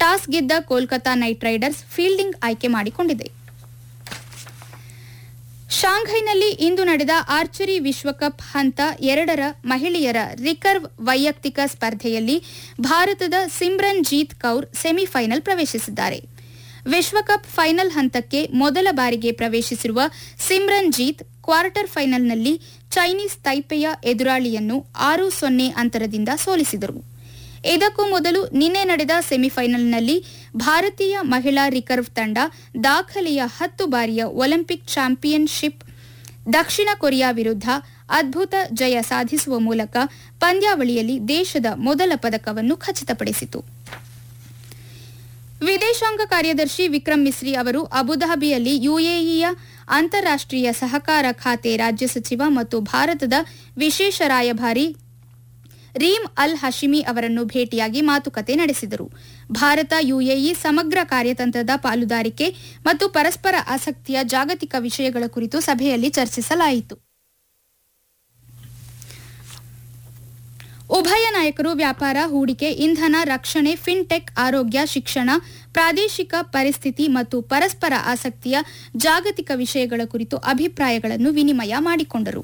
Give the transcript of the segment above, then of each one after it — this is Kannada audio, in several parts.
ಟಾಸ್ ಗೆದ್ದ ಕೋಲ್ಕತಾ ನೈಟ್ ರೈಡರ್ಸ್ ಫೀಲ್ಡಿಂಗ್ ಆಯ್ಕೆ ಮಾಡಿಕೊಂಡಿದೆ ಶಾಂಘೈನಲ್ಲಿ ಇಂದು ನಡೆದ ಆರ್ಚರಿ ವಿಶ್ವಕಪ್ ಹಂತ ಎರಡರ ಮಹಿಳೆಯರ ರಿಕರ್ವ್ ವೈಯಕ್ತಿಕ ಸ್ಪರ್ಧೆಯಲ್ಲಿ ಭಾರತದ ಸಿಮ್ರನ್ ಜೀತ್ ಕೌರ್ ಸೆಮಿಫೈನಲ್ ಪ್ರವೇಶಿಸಿದ್ದಾರೆ ವಿಶ್ವಕಪ್ ಫೈನಲ್ ಹಂತಕ್ಕೆ ಮೊದಲ ಬಾರಿಗೆ ಪ್ರವೇಶಿಸಿರುವ ಸಿಮ್ರನ್ ಜೀತ್ ಕ್ವಾರ್ಟರ್ ಫೈನಲ್ನಲ್ಲಿ ಚೈನೀಸ್ ತೈಪೆಯ ಎದುರಾಳಿಯನ್ನು ಆರು ಸೊನ್ನೆ ಅಂತರದಿಂದ ಸೋಲಿಸಿದರು ಇದಕ್ಕೂ ಮೊದಲು ನಿನ್ನೆ ನಡೆದ ಸೆಮಿಫೈನಲ್ನಲ್ಲಿ ಭಾರತೀಯ ಮಹಿಳಾ ರಿಕರ್ವ್ ತಂಡ ದಾಖಲೆಯ ಹತ್ತು ಬಾರಿಯ ಒಲಿಂಪಿಕ್ ಚಾಂಪಿಯನ್ಶಿಪ್ ದಕ್ಷಿಣ ಕೊರಿಯಾ ವಿರುದ್ಧ ಅದ್ಭುತ ಜಯ ಸಾಧಿಸುವ ಮೂಲಕ ಪಂದ್ಯಾವಳಿಯಲ್ಲಿ ದೇಶದ ಮೊದಲ ಪದಕವನ್ನು ಖಚಿತಪಡಿಸಿತು ವಿದೇಶಾಂಗ ಕಾರ್ಯದರ್ಶಿ ವಿಕ್ರಮ್ ಮಿಸ್ರಿ ಅವರು ಅಬುಧಾಬಿಯಲ್ಲಿ ಯುಎಇಯ ಅಂತಾರಾಷ್ಟೀಯ ಸಹಕಾರ ಖಾತೆ ರಾಜ್ಯ ಸಚಿವ ಮತ್ತು ಭಾರತದ ವಿಶೇಷ ರಾಯಭಾರಿ ರೀಮ್ ಅಲ್ ಹಶಿಮಿ ಅವರನ್ನು ಭೇಟಿಯಾಗಿ ಮಾತುಕತೆ ನಡೆಸಿದರು ಭಾರತ ಯುಎಇ ಸಮಗ್ರ ಕಾರ್ಯತಂತ್ರದ ಪಾಲುದಾರಿಕೆ ಮತ್ತು ಪರಸ್ಪರ ಆಸಕ್ತಿಯ ಜಾಗತಿಕ ವಿಷಯಗಳ ಕುರಿತು ಸಭೆಯಲ್ಲಿ ಚರ್ಚಿಸಲಾಯಿತು ಉಭಯ ನಾಯಕರು ವ್ಯಾಪಾರ ಹೂಡಿಕೆ ಇಂಧನ ರಕ್ಷಣೆ ಫಿನ್ಟೆಕ್ ಆರೋಗ್ಯ ಶಿಕ್ಷಣ ಪ್ರಾದೇಶಿಕ ಪರಿಸ್ಥಿತಿ ಮತ್ತು ಪರಸ್ಪರ ಆಸಕ್ತಿಯ ಜಾಗತಿಕ ವಿಷಯಗಳ ಕುರಿತು ಅಭಿಪ್ರಾಯಗಳನ್ನು ವಿನಿಮಯ ಮಾಡಿಕೊಂಡರು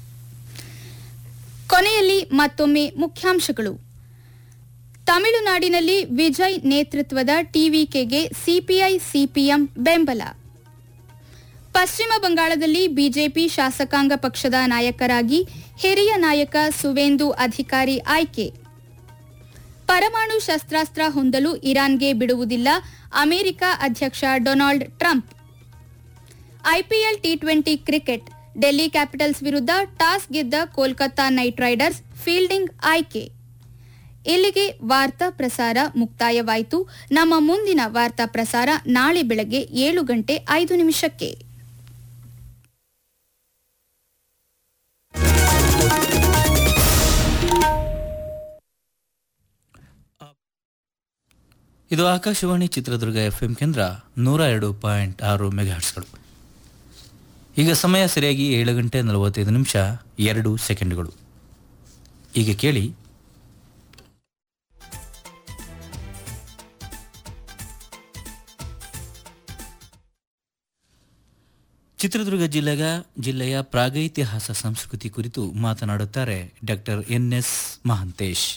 ಕೊನೆಯಲ್ಲಿ ಮತ್ತೊಮ್ಮೆ ಮುಖ್ಯಾಂಶಗಳು ತಮಿಳುನಾಡಿನಲ್ಲಿ ವಿಜಯ್ ನೇತೃತ್ವದ ಟಿವಿಕೆಗೆ ಸಿಪಿಐ ಸಿಪಿಎಂ ಬೆಂಬಲ ಪಶ್ಚಿಮ ಬಂಗಾಳದಲ್ಲಿ ಬಿಜೆಪಿ ಶಾಸಕಾಂಗ ಪಕ್ಷದ ನಾಯಕರಾಗಿ ಹಿರಿಯ ನಾಯಕ ಸುವೇಂದು ಅಧಿಕಾರಿ ಆಯ್ಕೆ ಪರಮಾಣು ಶಸ್ತ್ರಾಸ್ತ್ರ ಹೊಂದಲು ಇರಾನ್ಗೆ ಬಿಡುವುದಿಲ್ಲ ಅಮೆರಿಕ ಅಧ್ಯಕ್ಷ Donald Trump I P L T twenty cricket Delhi capitals ವಿರುದ್ಧ ಟಾಸ್ ಗೆದ್ದ ಕೋಲ್ಕತಾ ನೈಟ್ ರೈಡರ್ಸ್ ಫೀಲ್ಡಿಂಗ್ ಆಯ್ಕೆ ಇಲ್ಲಿಗೆ ವಾರ್ತಾ ಪ್ರಸಾರ ಮುಕ್ತಾಯವಾಯಿತು ನಮ್ಮ ಮುಂದಿನ ವಾರ್ತಾ ಪ್ರಸಾರ ನಾಳೆ ಬೆಳಗ್ಗೆ ಏಳು ಗಂಟೆ ಐದು ನಿಮಿಷಕ್ಕೆ ಇದು ಆಕಾಶವಾಣಿ ಚಿತ್ರದುರ್ಗ ಎಫ್ಎಂ ಕೇಂದ್ರ ನೂರ ಎರಡು ಪಾಯಿಂಟ್ ಆರು ಮೆಗಾಹರ್ಟ್ಸ್ಗಳು ಈಗ ಸಮಯ ಸರಿಯಾಗಿ ಏಳು ಗಂಟೆ ನಲವತ್ತೈದು ನಿಮಿಷ ಎರಡು ಸೆಕೆಂಡ್ಗಳು ಈಗ ಕೇಳಿ ಚಿತ್ರದುರ್ಗ ಜಿಲ್ಲೆಯ ಜಿಲ್ಲೆಯ ಪ್ರಾಗೈತಿಹಾಸ ಸಂಸ್ಕೃತಿ ಕುರಿತು ಮಾತನಾಡುತ್ತಾರೆ ಡಾಕ್ಟರ್ ಎನ್ ಎಸ್ ಮಹಾಂತೇಶ್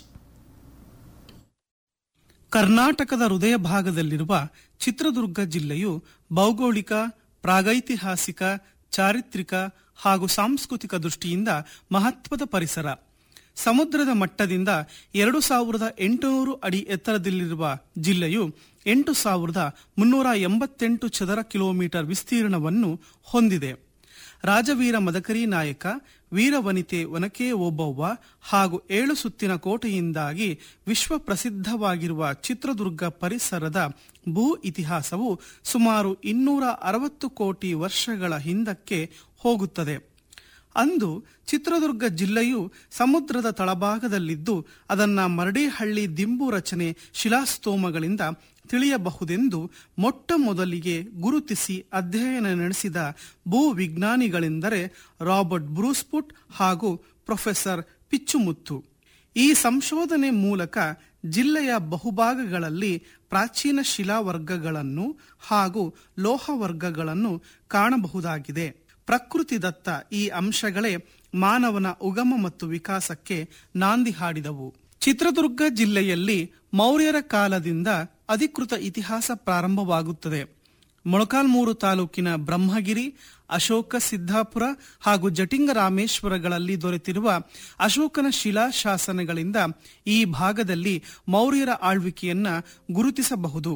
ಕರ್ನಾಟಕದ ಹೃದಯ ಭಾಗದಲ್ಲಿರುವ ಚಿತ್ರದುರ್ಗ ಜಿಲ್ಲೆಯು ಭೌಗೋಳಿಕ ಪ್ರಾಗೈತಿಹಾಸಿಕ ಚಾರಿತ್ರಿಕ ಹಾಗೂ ಸಾಂಸ್ಕೃತಿಕ ದೃಷ್ಟಿಯಿಂದ ಮಹತ್ವದ ಪರಿಸರ ಸಮುದ್ರದ ಮಟ್ಟದಿಂದ ಎರಡು ಸಾವಿರದ ಎಂಟುನೂರು ಅಡಿ ಎತ್ತರದಲ್ಲಿರುವ ಜಿಲ್ಲೆಯು ಎಂಟು ಸಾವಿರದ ಮುನ್ನೂರ ಎಂಬತ್ತೆಂಟು ಚದರ ಕಿಲೋಮೀಟರ್ ವಿಸ್ತೀರ್ಣವನ್ನು ಹೊಂದಿದೆ ರಾಜವೀರ ಮದಕರಿ ನಾಯಕ ವೀರವನಿತೆ ಒನಕೆ ಓಬವ್ವ ಹಾಗೂ ಏಳು ಸುತ್ತಿನ ಕೋಟೆಯಿಂದಾಗಿ ವಿಶ್ವ ಪ್ರಸಿದ್ಧವಾಗಿರುವ ಚಿತ್ರದುರ್ಗ ಪರಿಸರದ ಭೂ ಇತಿಹಾಸವು ಸುಮಾರು ಇನ್ನೂರ ಅರವತ್ತು ಕೋಟಿ ವರ್ಷಗಳ ಹಿಂದಕ್ಕೆ ಹೋಗುತ್ತದೆ ಅಂದು ಚಿತ್ರದುರ್ಗ ಜಿಲ್ಲೆಯು ಸಮುದ್ರದ ತಳಭಾಗದಲ್ಲಿದ್ದು ಅದನ್ನ ಮರಡಿಹಳ್ಳಿ ದಿಂಬು ರಚನೆ ಶಿಲಾಸ್ತೋಮಗಳಿಂದ ತಿಳಿಯಬಹುದೆಂದು ಮೊಟ್ಟ ಮೊದಲಿಗೆ ಗುರುತಿಸಿ ಅಧ್ಯಯನ ನಡೆಸಿದ ಭೂ ವಿಜ್ಞಾನಿಗಳೆಂದರೆ ರಾಬರ್ಟ್ ಬ್ರೂಸ್ಪುಟ್ ಹಾಗೂ ಪ್ರೊಫೆಸರ್ ಪಿಚ್ಚುಮುತ್ತು ಈ ಸಂಶೋಧನೆ ಮೂಲಕ ಜಿಲ್ಲೆಯ ಬಹುಭಾಗಗಳಲ್ಲಿ ಪ್ರಾಚೀನ ಶಿಲಾವರ್ಗಗಳನ್ನು ಹಾಗೂ ಲೋಹವರ್ಗಗಳನ್ನು ಕಾಣಬಹುದಾಗಿದೆ ಪ್ರಕೃತಿದತ್ತ ಈ ಅಂಶಗಳೇ ಮಾನವನ ಉಗಮ ಮತ್ತು ವಿಕಾಸಕ್ಕೆ ನಾಂದಿ ಹಾಡಿದವು ಚಿತ್ರದುರ್ಗ ಜಿಲ್ಲೆಯಲ್ಲಿ ಮೌರ್ಯರ ಕಾಲದಿಂದ ಅಧಿಕೃತ ಇತಿಹಾಸ ಪ್ರಾರಂಭವಾಗುತ್ತದೆ ಮೊಳಕಾಲ್ಮೂರು ತಾಲೂಕಿನ ಬ್ರಹ್ಮಗಿರಿ ಅಶೋಕ ಸಿದ್ದಾಪುರ ಹಾಗೂ ಜಟಿಂಗ ರಾಮೇಶ್ವರಗಳಲ್ಲಿ ದೊರೆತಿರುವ ಅಶೋಕನ ಶಿಲಾಶಾಸನಗಳಿಂದ ಈ ಭಾಗದಲ್ಲಿ ಮೌರ್ಯರ ಆಳ್ವಿಕೆಯನ್ನ ಗುರುತಿಸಬಹುದು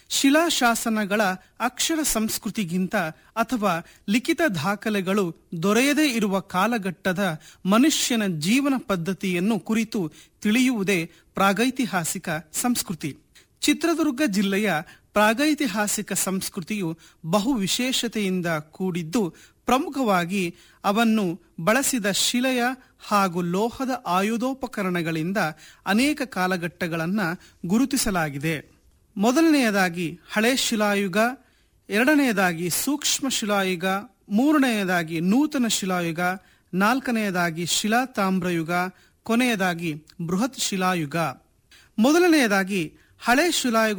ಶಿಲಾಶಾಸನಗಳ ಅಕ್ಷರ ಸಂಸ್ಕೃತಿಗಿಂತ ಅಥವಾ ಲಿಖಿತ ದಾಖಲೆಗಳು ದೊರೆಯದೇ ಇರುವ ಕಾಲಘಟ್ಟದ ಮನುಷ್ಯನ ಜೀವನ ಪದ್ಧತಿಯನ್ನು ಕುರಿತು ತಿಳಿಯುವುದೇ ಪ್ರಾಗೈತಿಹಾಸಿಕ ಸಂಸ್ಕೃತಿ ಚಿತ್ರದುರ್ಗ ಜಿಲ್ಲೆಯ ಪ್ರಾಗೈತಿಹಾಸಿಕ ಸಂಸ್ಕೃತಿಯು ಬಹು ವಿಶೇಷತೆಯಿಂದ ಕೂಡಿದ್ದು ಪ್ರಮುಖವಾಗಿ ಅವನ್ನು ಬಳಸಿದ ಶಿಲೆಯ ಹಾಗೂ ಲೋಹದ ಆಯುಧೋಪಕರಣಗಳಿಂದ ಅನೇಕ ಕಾಲಘಟ್ಟಗಳನ್ನು ಗುರುತಿಸಲಾಗಿದೆ ಮೊದಲನೆಯದಾಗಿ ಹಳೆ ಶಿಲಾಯುಗ ಎರಡನೆಯದಾಗಿ ಸೂಕ್ಷ್ಮ ಶಿಲಾಯುಗ ಮೂರನೆಯದಾಗಿ ನೂತನ ಶಿಲಾಯುಗ ನಾಲ್ಕನೆಯದಾಗಿ ಶಿಲಾ ತಾಮ್ರಯುಗ ಕೊನೆಯದಾಗಿ ಬೃಹತ್ ಶಿಲಾಯುಗ ಮೊದಲನೆಯದಾಗಿ ಹಳೆ ಶಿಲಾಯುಗ